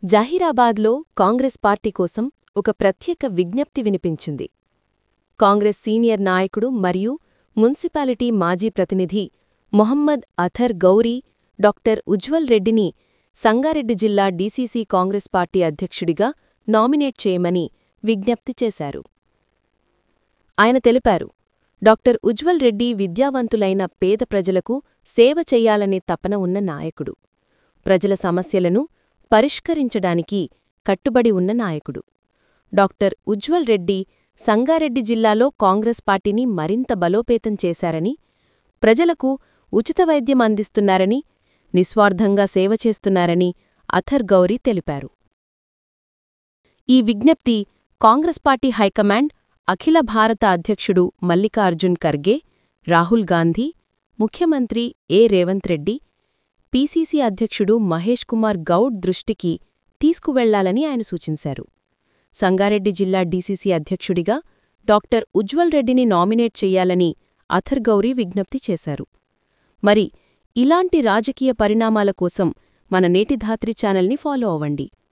జహీరాబాద్లో Congress party కోసం ఒక ప్రత్యేక విజ్ఞప్తి వినిపించింది కాంగ్రెస్ సీనియర్ నాయకుడు మరియు మున్సిపాలిటీ మాజీ ప్రతినిధి మొహమ్మద్ అథర్ గౌరీ డాక్టర్ ఉజ్వల్ రెడ్డిని సంగారెడ్డి జిల్లా డీసీసీ కాంగ్రెస్ పార్టీ అధ్యక్షుడిగా నామినేట్ చేయమని విజ్ఞప్తి చేశారు ఆయన తెలిపారు డాక్టర్ ఉజ్వల్ రెడ్డి విద్యావంతులైన పేద ప్రజలకు సేవ చెయ్యాలనే తపన ఉన్న నాయకుడు ప్రజల సమస్యలను పరిష్కరించడానికి కట్టుబడి ఉన్న నాయకుడు డాక్టర్ ఉజ్వల్ రెడ్డి సంగారెడ్డి జిల్లాలో కాంగ్రెస్ పార్టీని మరింత బలోపేతం చేశారని ప్రజలకు ఉచిత వైద్యం అందిస్తున్నారని నిస్వార్థంగా సేవ చేస్తున్నారని అథర్ గౌరీ తెలిపారు ఈ విజ్ఞప్తి కాంగ్రెస్ పార్టీ హైకమాండ్ అఖిల భారత అధ్యక్షుడు మల్లికార్జున్ ఖర్గే రాహుల్ గాంధీ ముఖ్యమంత్రి ఏ రేవంత్ రెడ్డి పీసీసీ అధ్యక్షుడు మహేష్ కుమార్ గౌడ్ దృష్టికి తీసుకువెళ్లాలని ఆయన సూచించారు సంగారెడ్డి జిల్లా డీసీసీ అధ్యక్షుడిగా డాక్టర్ ఉజ్వల్ రెడ్డిని నామినేట్ చెయ్యాలని అథర్ గౌరీ విజ్ఞప్తి చేశారు మరి ఇలాంటి రాజకీయ పరిణామాల కోసం మన నేటి ధాత్రి ఛానల్ని ఫాలో అవ్వండి